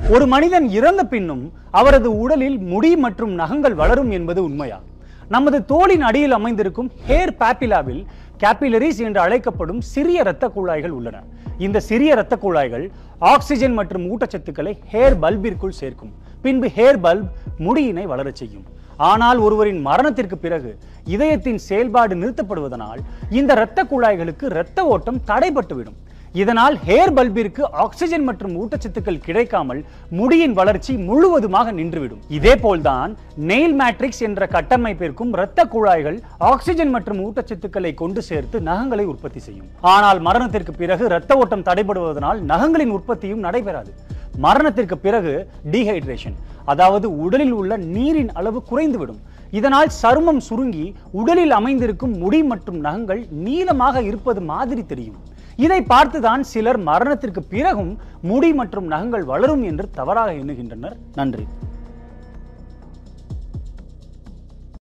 ஒரு மனிதன் இறந்த பின்னும் அவரது உடலில் முடி மற்றும் நகங்கள் வளரும் என்பது உண்மையா நமது தோலின் அடியில் அமைந்திருக்கும் ஹேர் பாப்பிலாவில் கேபிலரிஸ் என்று அழைக்கப்படும் சிறிய இரத்த குழாய்கள் உள்ளன இந்த சிறிய இரத்த குழாய்கள் ஆக்சிஜன் மற்றும் ஊட்டச்சத்துக்களை ஹேர் பல்பிற்குள் சேர்க்கும் பின்பு ஹேர் பல்ப் முடியினை வளரச் செய்யும் ஆனால் ஒருவரின் மரணத்திற்கு பிறகு இதயத்தின் செயல்பாடு நிறுத்தப்படுவதனால் இந்த இரத்த குழாய்களுக்கு இரத்த ஓட்டம் தடைபட்டுவிடும் இதனால் ஹேர் பல்பிற்கு ஆக்சிஜன் மற்றும் ஊட்டச்சத்துக்கள் கிடைக்காமல் முடியின் வளர்ச்சி முழுவதுமாக நின்றுவிடும் இதே போல்தான் நெயில் மேட்ரிக்ஸ் என்ற கட்டமைப்பிற்கும் இரத்த குழாய்கள் ஆக்சிஜன் மற்றும் ஊட்டச்சத்துக்களை கொண்டு சேர்த்து நகங்களை உற்பத்தி செய்யும் ஆனால் மரணத்திற்கு பிறகு இரத்த ஓட்டம் தடைபடுவதனால் நகங்களின் உற்பத்தியும் நடைபெறாது மரணத்திற்கு பிறகு டீஹைட்ரேஷன் அதாவது உடலில் உள்ள நீரின் அளவு குறைந்துவிடும் இதனால் சருமம் சுருங்கி உடலில் அமைந்திருக்கும் முடி மற்றும் நகங்கள் நீளமாக இருப்பது மாதிரி தெரியும் இதை பார்த்துதான் சிலர் மரணத்திற்கு பிறகும் முடி மற்றும் நகங்கள் வளரும் என்று தவறாக எண்ணுகின்றனர் நன்றி